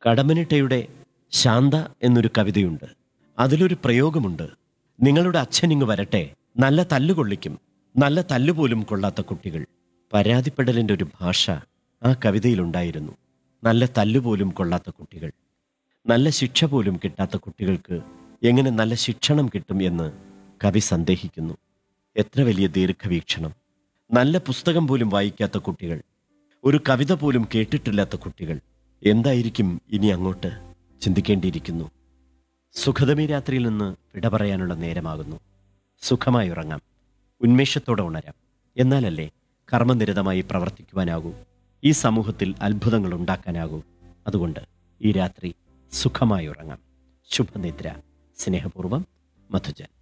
കടമനിട്ടയുടെ ശാന്ത എന്നൊരു കവിതയുണ്ട് അതിലൊരു പ്രയോഗമുണ്ട് നിങ്ങളുടെ അച്ഛനിങ്ങ് വരട്ടെ നല്ല തല്ലുകൊള്ളിക്കും നല്ല തല്ലുപോലും കൊള്ളാത്ത കുട്ടികൾ പരാതിപ്പെടലിൻ്റെ ഒരു ഭാഷ ആ കവിതയിലുണ്ടായിരുന്നു നല്ല തല്ലുപോലും കൊള്ളാത്ത കുട്ടികൾ നല്ല ശിക്ഷ പോലും കിട്ടാത്ത കുട്ടികൾക്ക് എങ്ങനെ നല്ല ശിക്ഷണം കിട്ടും എന്ന് കവി സന്ദേഹിക്കുന്നു എത്ര വലിയ ദീർഘവീക്ഷണം നല്ല പുസ്തകം പോലും വായിക്കാത്ത കുട്ടികൾ ഒരു കവിത പോലും കേട്ടിട്ടില്ലാത്ത കുട്ടികൾ എന്തായിരിക്കും ഇനി അങ്ങോട്ട് ചിന്തിക്കേണ്ടിയിരിക്കുന്നു സുഖതമി രാത്രിയിൽ നിന്ന് വിട പറയാനുള്ള നേരമാകുന്നു സുഖമായി ഉറങ്ങാം ഉന്മേഷത്തോടെ ഉണരാം എന്നാലല്ലേ കർമ്മനിരതമായി പ്രവർത്തിക്കുവാനാകൂ ഈ സമൂഹത്തിൽ അത്ഭുതങ്ങൾ ഉണ്ടാക്കാനാകൂ അതുകൊണ്ട് ഈ രാത്രി സുഖമായി ഉറങ്ങാം ശുഭനിദ്ര സ്നേഹപൂർവം മധുജൻ